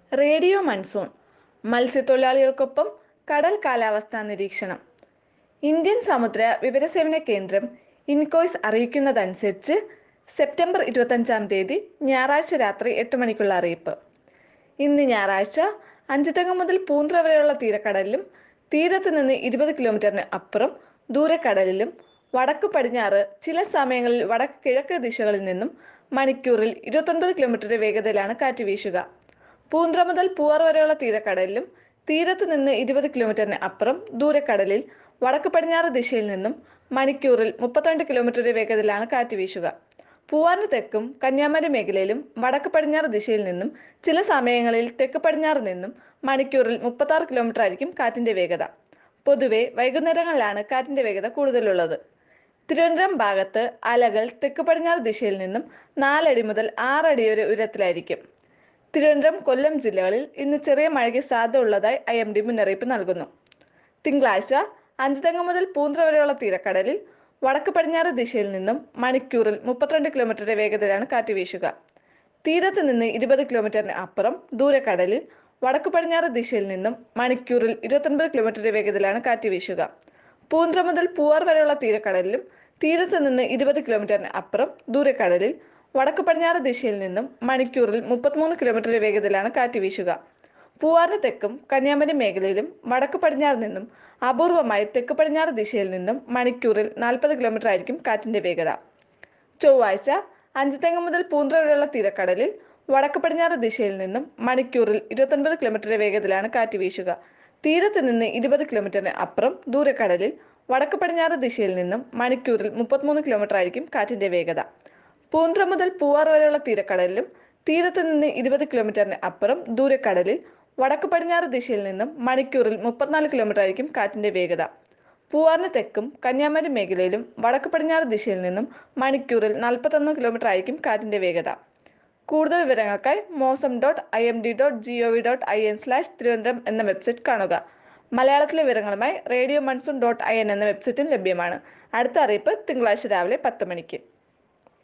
radio monsoon മത്സ്യത്തൊഴിലാളികൾക്കൊപ്പം കടൽ കാലാവസ്ഥാ നിരീക്ഷണം ഇന്ത്യൻ സമുദ്ര വിവരസേവന കേന്ദ്രം ഇൻകോയ്സ് അറിയിക്കുന്നതനുസരിച്ച് സെപ്റ്റംബർ ഇരുപത്തഞ്ചാം തീയതി ഞായറാഴ്ച രാത്രി എട്ട് മണിക്കുള്ള അറിയിപ്പ് ഇന്ന് ഞായറാഴ്ച അഞ്ചുതെങ്ങ് മുതൽ പൂന്ത്ര വരെയുള്ള തീരക്കടലിലും തീരത്ത് നിന്ന് ഇരുപത് കിലോമീറ്ററിന് അപ്പുറം ദൂരക്കടലിലും വടക്ക് പടിഞ്ഞാറ് ചില സമയങ്ങളിൽ വടക്ക് കിഴക്ക് ദിശകളിൽ നിന്നും മണിക്കൂറിൽ ഇരുപത്തൊൻപത് കിലോമീറ്റർ വേഗതയിലാണ് കാറ്റ് വീശുക പൂന്ത്ര മുതൽ പൂവാർ വരെയുള്ള തീരക്കടലിലും തീരത്ത് നിന്ന് ഇരുപത് കിലോമീറ്ററിന് അപ്പുറം ദൂരക്കടലിൽ വടക്ക് പടിഞ്ഞാറ് ദിശയിൽ നിന്നും മണിക്കൂറിൽ മുപ്പത്തിരണ്ട് കിലോമീറ്റർ വേഗതയിലാണ് കാറ്റ് വീശുക പൂവാറിന് തെക്കും കന്യാകുമാരി മേഖലയിലും വടക്ക് പടിഞ്ഞാറ് ദിശയിൽ നിന്നും ചില സമയങ്ങളിൽ തെക്ക് പടിഞ്ഞാറ് നിന്നും മണിക്കൂറിൽ മുപ്പത്തി ആറ് കിലോമീറ്റർ ആയിരിക്കും കാറ്റിന്റെ വേഗത പൊതുവെ വൈകുന്നേരങ്ങളിലാണ് കാറ്റിന്റെ വേഗത കൂടുതലുള്ളത് തിരുവനന്തപുരം ഭാഗത്ത് അലകൾ തെക്ക് പടിഞ്ഞാറ് ദിശയിൽ നിന്നും നാലടി മുതൽ ആറടി വരെ ഉയരത്തിലായിരിക്കും തിരുവനന്തപുരം കൊല്ലം ജില്ലകളിൽ ഇന്ന് ചെറിയ മഴയ്ക്ക് സാധ്യത ഉള്ളതായി ഐ എം ഡി മുന്നറിയിപ്പ് നൽകുന്നു തിങ്കളാഴ്ച അഞ്ചുതെങ്ങ് മുതൽ പൂന്ത്ര വരെയുള്ള തീരക്കടലിൽ വടക്ക് പടിഞ്ഞാറ് ദിശയിൽ നിന്നും മണിക്കൂറിൽ മുപ്പത്തിരണ്ട് കിലോമീറ്റർ വേഗതയിലാണ് കാറ്റ് വീശുക തീരത്ത് നിന്ന് ഇരുപത് കിലോമീറ്ററിന് അപ്പുറം ദൂരക്കടലിൽ വടക്ക് പടിഞ്ഞാറ് ദിശയിൽ നിന്നും മണിക്കൂറിൽ ഇരുപത്തൊൻപത് കിലോമീറ്റർ വേഗതയിലാണ് കാറ്റ് വീശുക പൂന്ത്ര മുതൽ പൂവാർ വരെയുള്ള തീരക്കടലിലും തീരത്ത് നിന്ന് ഇരുപത് കിലോമീറ്ററിന് അപ്പുറം ദൂരക്കടലിൽ വടക്ക് പടിഞ്ഞാറ് ദിശയിൽ നിന്നും മണിക്കൂറിൽ മുപ്പത്തിമൂന്ന് കിലോമീറ്റർ വേഗതയിലാണ് കാറ്റ് വീശുക പൂവാറിന് തെക്കും കന്യാകുമാരി മേഖലയിലും വടക്ക് പടിഞ്ഞാറ് നിന്നും അപൂർവമായി തെക്ക് പടിഞ്ഞാറ് ദിശയിൽ നിന്നും മണിക്കൂറിൽ നാൽപ്പത് കിലോമീറ്റർ ആയിരിക്കും കാറ്റിന്റെ വേഗത ചൊവ്വാഴ്ച അഞ്ചുതെങ്ങ് മുതൽ പൂന്ത്ര വരെയുള്ള തീരക്കടലിൽ വടക്ക് പടിഞ്ഞാറ് ദിശയിൽ നിന്നും മണിക്കൂറിൽ ഇരുപത്തൊൻപത് കിലോമീറ്റർ വേഗതയിലാണ് കാറ്റ് വീശുക തീരത്ത് നിന്ന് ഇരുപത് കിലോമീറ്ററിന് അപ്പുറം ദൂരക്കടലിൽ വടക്ക് പടിഞ്ഞാറ് ദിശയിൽ നിന്നും മണിക്കൂറിൽ മുപ്പത്തിമൂന്ന് കിലോമീറ്റർ ആയിരിക്കും കാറ്റിന്റെ വേഗത പൂന്ത്ര മുതൽ പൂവാർ വരെയുള്ള തീരക്കടലിലും തീരത്ത് നിന്ന് ഇരുപത് കിലോമീറ്ററിന് അപ്പുറം ദൂരക്കടലിൽ വടക്ക് പടിഞ്ഞാറ് ദിശയിൽ നിന്നും മണിക്കൂറിൽ മുപ്പത്തിനാല് കിലോമീറ്റർ ആയിരിക്കും കാറ്റിന്റെ വേഗത പൂവാറിന് തെക്കും കന്യാകുമാരി മേഖലയിലും വടക്ക് പടിഞ്ഞാറ് ദിശയിൽ നിന്നും മണിക്കൂറിൽ നാൽപ്പത്തൊന്ന് കിലോമീറ്റർ ആയിരിക്കും കാറ്റിന്റെ വേഗത കൂടുതൽ വിവരങ്ങൾക്കായി Mausam dot I M D dot G O V dot I N slash Thiruvananthapuram എന്ന വെബ്സൈറ്റ് കാണുക മലയാളത്തിലെ വിവരങ്ങളുമായി radio monsoon dot I N എന്ന വെബ്സൈറ്റും ലഭ്യമാണ് അടുത്ത അറിയിപ്പ് തിങ്കളാഴ്ച രാവിലെ പത്ത് മണിക്ക്